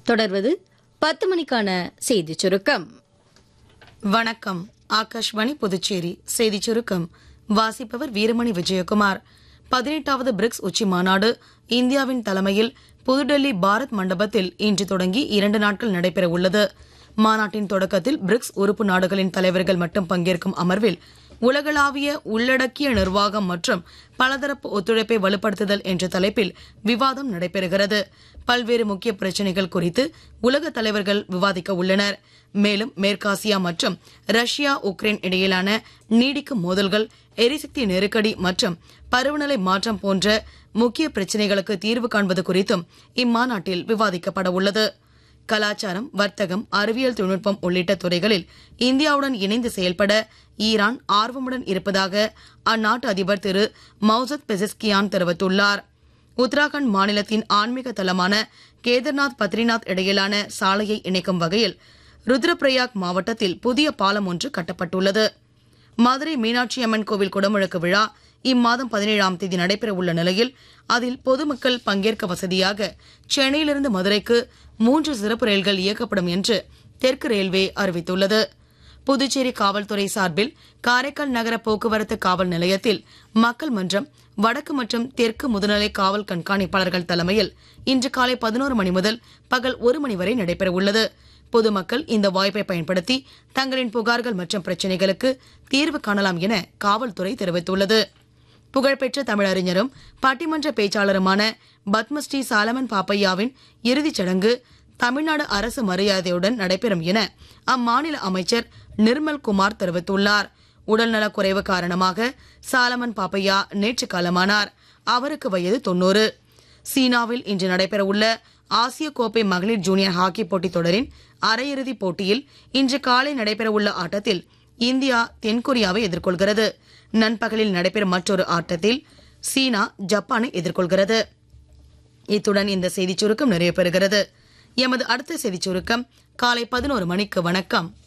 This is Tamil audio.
தொடர்வது பத்து மணிக்கான செய்திச் சுருக்கம் வணக்கம் ஆகாஷ்வாணி புதுச்சேரி செய்திச் சுருக்கம் வாசிப்பவர் வீரமணி விஜயகுமார் பதினெட்டாவது பிரிக்ஸ் உச்சி மாநாடு இந்தியாவின் தலைமையில் புதுடெல்லி பாரத் மண்டபத்தில் இன்று தொடங்கி இரண்டு நாட்கள் நடைபெற உள்ளது மாநாட்டின் தொடக்கத்தில் பிரிக்ஸ் உறுப்பு நாடுகளின் தலைவர்கள் மட்டும் பங்கேற்கும் அமர்வில் உலகளாவிய உள்ளடக்கிய நிர்வாகம் மற்றும் பலதரப்பு ஒத்துழைப்பை வலுப்படுத்துதல் என்ற தலைப்பில் விவாதம் நடைபெறுகிறது பல்வேறு முக்கிய பிரச்சனைகள் குறித்து உலக தலைவர்கள் விவாதிக்க உள்ளனர் மேலும் மேற்காசியா மற்றும் ரஷ்யா உக்ரைன் இடையிலான நீடிக்கும் மோதல்கள் எரிசக்தி நெருக்கடி மற்றும் பருவநிலை மாற்றம் போன்ற முக்கிய பிரச்சனைகளுக்கு தீர்வு காண்பது குறித்தும் இம்மாநாட்டில் விவாதிக்கப்பட உள்ளது கலாச்சாரம் வர்த்தகம் அறிவியல் தொழில்நுட்பம் உள்ளிட்ட துறைகளில் இந்தியாவுடன் இணைந்து செயல்பட ஈரான் ஆர்வமுடன் இருப்பதாக அந்நாட்டு அதிபர் திரு மௌசத் பெசஸ்கியான் தெரிவித்துள்ளார் உத்தராகண்ட் மாநிலத்தின் ஆன்மீக தலமான கேதர்நாத் பத்ரிநாத் இடையிலான சாலையை இணைக்கும் வகையில் ருத்ரபிரயாக் மாவட்டத்தில் புதிய பாலம் ஒன்று கட்டப்பட்டுள்ளது மதுரை மீனாட்சி அம்மன் கோவில் குடமுழக்கு விழா இம்மாதம் பதினேழாம் தேதி நடைபெற உள்ள நிலையில் அதில் பொதுமக்கள் பங்கேற்க வசதியாக சென்னையிலிருந்து மதுரைக்கு மூன்று சிறப்பு ரயில்கள் இயக்கப்படும் என்று தெற்கு ரயில்வே அறிவித்துள்ளது புதுச்சேரி காவல்துறை சார்பில் காரைக்கால் நகர போக்குவரத்து காவல் நிலையத்தில் மக்கள் மன்றம் வடக்கு மற்றும் தெற்கு முதுநிலை காவல் கண்காணிப்பாளர்கள் தலைமையில் இன்று காலை பதினோரு மணி முதல் பகல் ஒரு மணி வரை நடைபெற உள்ளது பொதுமக்கள் இந்த வாய்ப்பை பயன்படுத்தி தங்களின் புகார்கள் மற்றும் பிரச்சினைகளுக்கு தீர்வு காணலாம் என காவல்துறை தெரிவித்துள்ளது புகழ்பெற்ற தமிழறிஞரும் பட்டிமன்ற பேச்சாளருமான பத்மஸ்ரீ சாலமன் பாப்பையாவின் இறுதிச் சடங்கு தமிழ்நாடு அரசு மரியாதையுடன் நடைபெறும் என அம்மாநில அமைச்சர் நிர்மல் குமார் தெரிவித்துள்ளார் உடல்நலக் குறைவு காரணமாக சாலமன் பாப்பையா நேற்று காலமானார் அவருக்கு வயது தொன்னூறு சீனாவில் இன்று நடைபெறவுள்ள ஆசிய கோப்பை மகளிர் ஜூனியர் ஹாக்கி போட்டித் தொடரின் அரையிறுதிப் போட்டியில் இன்று காலை நடைபெறவுள்ள ஆட்டத்தில் இந்தியா தென்கொரியாவை எதிர்கொள்கிறது நண்பகலில் நடைபெறும் மற்றொரு ஆட்டத்தில் சீனா ஜப்பானை எதிர்கொள்கிறது இத்துடன் இந்த செய்திச் சுருக்கம் நிறைவு பெறுகிறது எமது அடுத்த செய்திச் சுருக்கம் காலை பதினோரு மணிக்கு வணக்கம்